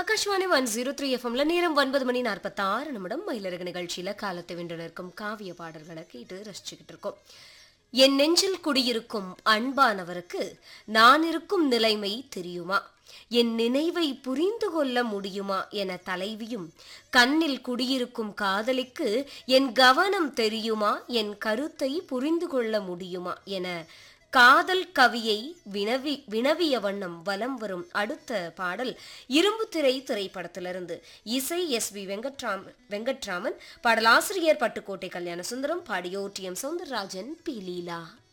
Akashvani one zero three எஃப்எம்ல நேரம் ஒன்பது மணி நாற்பத்தாறு நிமிடம் மயிலரகு நிகழ்ச்சியில காலத்தை வென்று நிற்கும் காவிய பாடல்களை கேட்டு ரசிச்சுக்கிட்டு இருக்கோம் என் நெஞ்சில் குடியிருக்கும் அன்பானவருக்கு நான் இருக்கும் நிலைமை தெரியுமா என் நினைவை புரிந்து கொள்ள முடியுமா என தலைவியும் கண்ணில் குடியிருக்கும் காதலிக்கு என் கவனம் தெரியுமா என் கருத்தை புரிந்து கொள்ள முடியுமா என காதல் கவியை வினவி வினவிய வண்ணம் வலம் வரும் அடுத்த பாடல் இரும்புத்திரை திரைப்படத்திலிருந்து இசை எஸ் வி வெங்கட்ராம் வெங்கட்ராமன் பாடலாசிரியர் பட்டுக்கோட்டை கல்யாண சுந்தரம் பாடியோர் டி எம் சௌந்தரராஜன் பி லீலா